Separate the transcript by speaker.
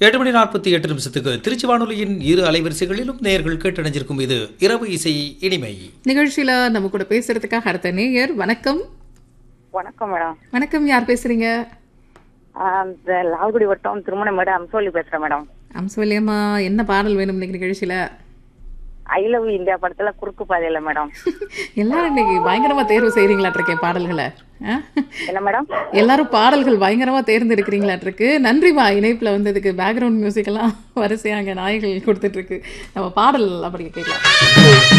Speaker 1: எட்டு மணி நாற்பத்தி எட்டு நிமிஷத்துக்கு திருச்சி வானொலியின் இரு அலைவரிசைகளிலும் நேயர்கள் கேட்டணிஞ்சிருக்கும் இது இரவு இசை இனிமை
Speaker 2: நிகழ்ச்சியில நம்ம கூட பேசுறதுக்காக அடுத்த நேயர் வணக்கம்
Speaker 3: வணக்கம் மேடம்
Speaker 2: வணக்கம் யார் பேசுறீங்க
Speaker 3: ஆஹ் இந்த லால்குடி வட்டம் திருமணம் மேடம் அம்சோலி பேசுறேன் மேடம்
Speaker 2: அம்சவல்லியம்மா என்ன பாடல் வேணும் இன்னைக்கு நிகழ்ச்சியில
Speaker 3: ஐ லவ் இந்தியா படத்துல குறுக்கு பாதையில மேடம்
Speaker 2: எல்லாரும் இன்னைக்கு பயங்கரமா தேர்வு செய்றீங்களாட்டிருக்கேன் பாடல்களை ஆ?
Speaker 3: என்ன மேடம்
Speaker 2: எல்லாரும் பாடல்கள் பயங்கரமா தேர்ந்தெடுக்கிறீங்களாட்டிருக்கு நன்றிமா இணைப்புல வந்ததுக்கு பேக்ரவுண்ட் மியூசிக் எல்லாம் வரிசையா அங்க நாய்கள் கொடுத்துட்டு இருக்கு நம்ம பாடல் அப்படி கேட்கலாம்